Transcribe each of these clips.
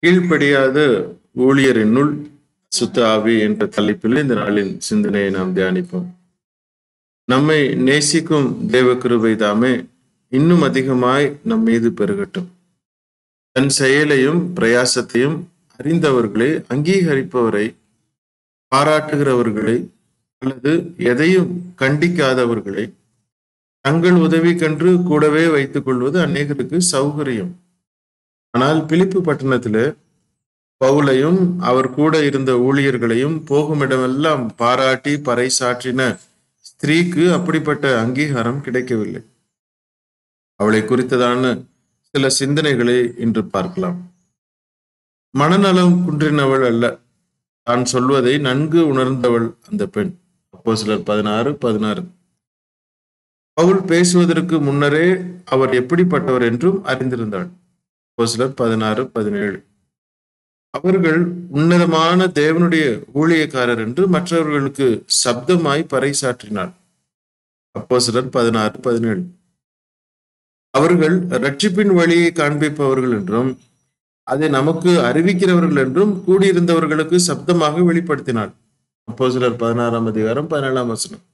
கீழ்ப்படியாத ஊழியரினுள் சுத்த ஆவி என்ற தலைப்பில் இந்த நாளின் சிந்தனையை நாம் தியானிப்போம் நம்மை நேசிக்கும் தேவ கிருபை தாமே இன்னும் அதிகமாய் நம் மீது பெருகட்டும் தன் செயலையும் பிரயாசத்தையும் அறிந்தவர்களை அங்கீகரிப்பவரை பாராட்டுகிறவர்களை அல்லது எதையும் கண்டிக்காதவர்களை தங்கள் உதவி கன்று கூடவே வைத்துக் கொள்வது அநேகருக்கு சௌகரியம் ஆனால் பிலிப்பு பட்டணத்துல பவுலையும் அவர் கூட இருந்த ஊழியர்களையும் போகுமிடமெல்லாம் பாராட்டி பறைசாற்றின ஸ்திரீக்கு அப்படிப்பட்ட அங்கீகாரம் கிடைக்கவில்லை அவளை குறித்ததான சில சிந்தனைகளை இன்று பார்க்கலாம் மனநலம் குன்றினவள் அல்ல தான் சொல்வதை நன்கு உணர்ந்தவள் அந்த பெண் அப்போ சிலர் பதினாறு பதினாறு பவுல் பேசுவதற்கு முன்னரே அவர் எப்படிப்பட்டவர் என்றும் அறிந்திருந்தாள் அப்போ சிலர் பதினாறு பதினேழு அவர்கள் உன்னதமான தேவனுடைய ஊழியக்காரர் என்று மற்றவர்களுக்கு சப்தமாய் பறைசாற்றினார் அப்போ சிலர் பதினாறு பதினேழு அவர்கள் ரட்சிப்பின் வழியை காண்பிப்பவர்கள் என்றும் அதை நமக்கு அறிவிக்கிறவர்கள் என்றும் கூடியிருந்தவர்களுக்கு சப்தமாக வெளிப்படுத்தினாள் அப்போ சிலர் பதினாறாம் அதிகாரம் பதினேழாம் வசனம்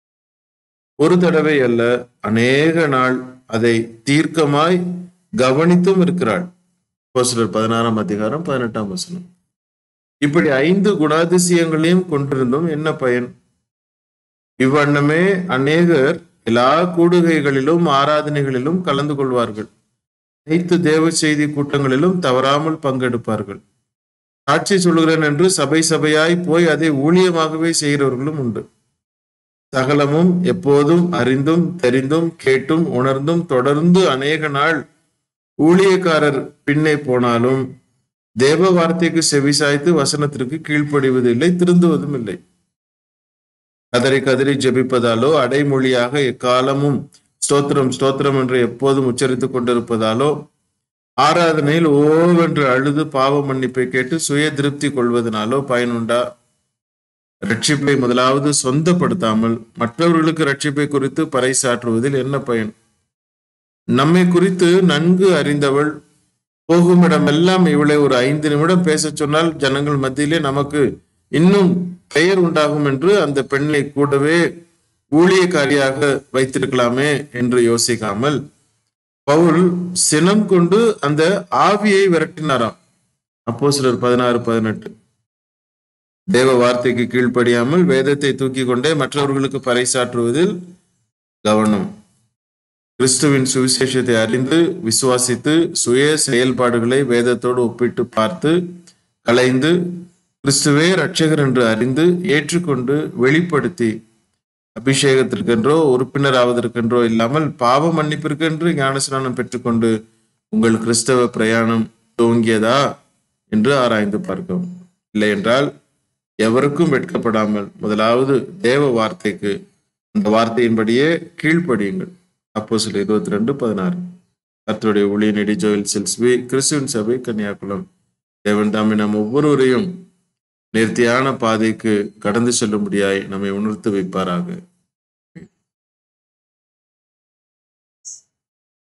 ஒரு தடவை அல்ல அநேக நாள் அதை தீர்க்கமாய் கவனித்தும் இருக்கிறாள் அப்போ சிலர் பதினாறாம் அதிகாரம் பதினெட்டாம் வசனம் இப்படி ஐந்து குணாதிசயங்களையும் கொண்டிருந்தும் என்ன பயன் இவ்வண்ணமே அநேகர் எல்லா கூடுகைகளிலும் ஆராதனைகளிலும் கலந்து கொள்வார்கள் அனைத்து தேவ செய்தி கூட்டங்களிலும் தவறாமல் பங்கெடுப்பார்கள் சாட்சி சொல்கிறேன் என்று சபை சபையாய் போய் அதை ஊழியமாகவே செய்கிறவர்களும் உண்டு சகலமும் எப்போதும் அறிந்தும் தெரிந்தும் கேட்டும் உணர்ந்தும் தொடர்ந்து அநேக நாள் ஊழியக்காரர் பின்னே போனாலும் தேவ வார்த்தைக்கு செவிசாய்த்து வசனத்திற்கு கீழ்ப்படிவதில்லை திருந்துவதும் இல்லை கதறி கதறி ஜெபிப்பதாலோ அடைமொழியாக எக்காலமும் ஸ்தோத்திரம் ஸ்தோத்திரம் என்று எப்போதும் உச்சரித்துக் கொண்டிருப்பதாலோ ஆராதனையில் ஓவென்று அழுது பாவ மன்னிப்பை கேட்டு சுய திருப்தி கொள்வதனாலோ பயனுண்டா ரட்சிப்பை முதலாவது சொந்தப்படுத்தாமல் மற்றவர்களுக்கு ரட்சிப்பை குறித்து பறைசாற்றுவதில் என்ன பயன் நம்மை குறித்து நன்கு அறிந்தவள் போகுமிடமெல்லாம் இவளை ஒரு ஐந்து நிமிடம் பேச சொன்னால் ஜனங்கள் மத்தியிலே நமக்கு இன்னும் பெயர் உண்டாகும் என்று அந்த பெண்ணை கூடவே ஊழியக்காரியாக வைத்திருக்கலாமே என்று யோசிக்காமல் பவுல் சினம் கொண்டு அந்த ஆவியை விரட்டினாராம் அப்போ சிலர் பதினாறு பதினெட்டு தேவ வார்த்தைக்கு கீழ்ப்படியாமல் வேதத்தை தூக்கி கொண்டே மற்றவர்களுக்கு பறைசாற்றுவதில் கவனம் கிறிஸ்துவின் சுவிசேஷத்தை அறிந்து விசுவாசித்து சுய செயல்பாடுகளை வேதத்தோடு ஒப்பிட்டு பார்த்து கலைந்து கிறிஸ்துவே ரட்சகர் என்று அறிந்து ஏற்றுக்கொண்டு வெளிப்படுத்தி அபிஷேகத்திற்கென்றோ உறுப்பினர் ஆவதற்கென்றோ இல்லாமல் பாவ மன்னிப்பிற்கென்று ஞானஸ்நானம் பெற்றுக்கொண்டு உங்கள் கிறிஸ்தவ பிரயாணம் துவங்கியதா என்று ஆராய்ந்து பார்க்கவும் இல்லை என்றால் எவருக்கும் வெட்கப்படாமல் முதலாவது தேவ வார்த்தைக்கு அந்த வார்த்தையின்படியே கீழ்ப்படியுங்கள் அப்போ சில இருபத்தி ரெண்டு பதினாறு கர்த்தருடைய ஊழிய நெடி ஜோயில் சில்ஸ்வி கிறிஸ்துவின் சபை கன்னியாகுளம் தேவன் தாமே நம் ஒவ்வொருவரையும் நேர்த்தியான பாதைக்கு கடந்து செல்லும்படியாய் நம்மை உணர்த்து வைப்பாராக